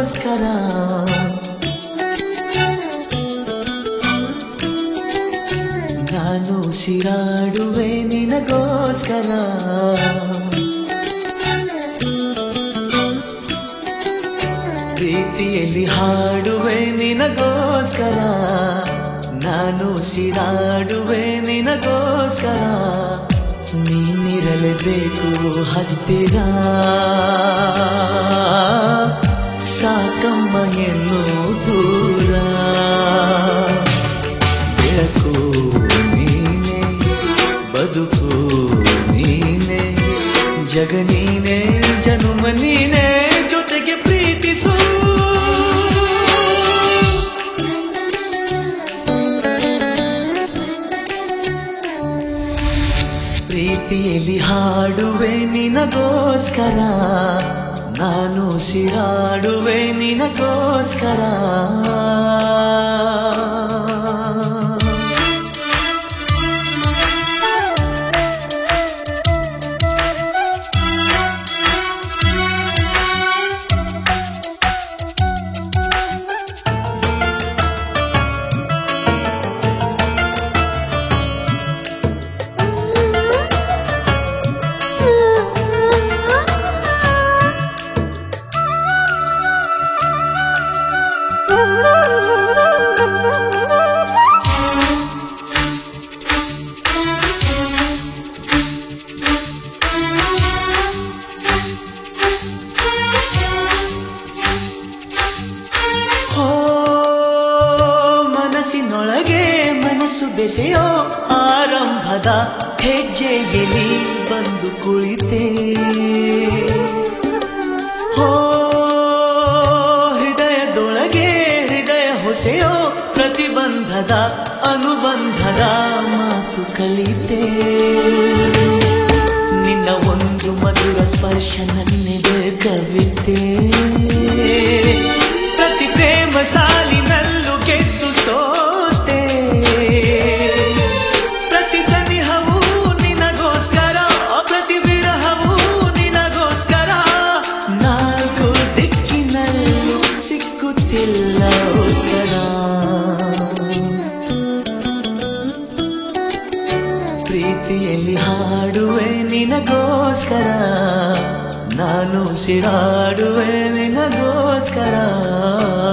ನಿನಗೋಸ್ಕರ ನಾನು ಸಿರಾಡುವೆ ನಿನಗೋಸ್ಕರ ಪ್ರೀತಿಯಲ್ಲಿ ಹಾಡುವೆ ನಿನಗೋಸ್ಕರ ನಾನು ಸಿರಾಡುವೆ ನಿನಗೋಸ್ಕರ ನೀನಿರಲೇಬೇಕು ಹತ್ತಿರ ಸಾಕಮ್ಮ ಎನ್ನು ದೂರ ಬೆಳಕು ನೀನೆ ಬದುಕು ನೀನೆ ಜಗ ನೀನೆ ಜನುಮ ನೀನೆ ಜೊತೆಗೆ ಪ್ರೀತಿಸು ಪ್ರೀತಿಯಲ್ಲಿ ಹಾಡುವೆ ನಿನಗೋಸ್ಕರ ನಾನು ಸಿರಾಡುವೆ ನಿನಗೋಸ್ಕರ ಹೋ ಮನಸ್ಸಿನೊಳಗೆ ಮನಸ್ಸು ಬೆಸೆಯೋ ಆರಂಭದ ಹೆಜ್ಜೆಯಲ್ಲಿ ಬಂದು ಕುಳಿತೆ ಹೋ ಹೃದಯದೊಳಗೆ ಹೃದಯ ಹೊಸೆಯೋ ಪ್ರತಿಬಂಧದ ಅನುಬಂಧದ ಮಾತು ಕಲಿತೆ ನಿನ್ನ ಒಂದು ಮಧುರ ಸ್ಪರ್ಶ ನನ್ನಿದೆ ಕವಿತೆ ಪ್ರತಿ ಪ್ರೇಮ ಸಾಲಿನಲ್ಲೂ ಗೆದ್ದು ಸೋತೆ ಪ್ರತಿ ಸನಿಹವೂ ನಿನಗೋಸ್ಕರ ಪ್ರತಿ ವಿರಹವೂ ನಿನಗೋಸ್ಕರ ನಾಲ್ಕು ದಿಕ್ಕಿನಲ್ಲೂ ಸಿಕ್ಕುತ್ತಿಲ್ಲ ಉತ್ತರ ಪ್ರೀತಿಯಲ್ಲಿ ಹಾಡುವೆ ನಿನಗೋಸ್ಕರ ನಾನು ಸಿರಾಡುವೆ ನಿನಗೋಸ್ಕರ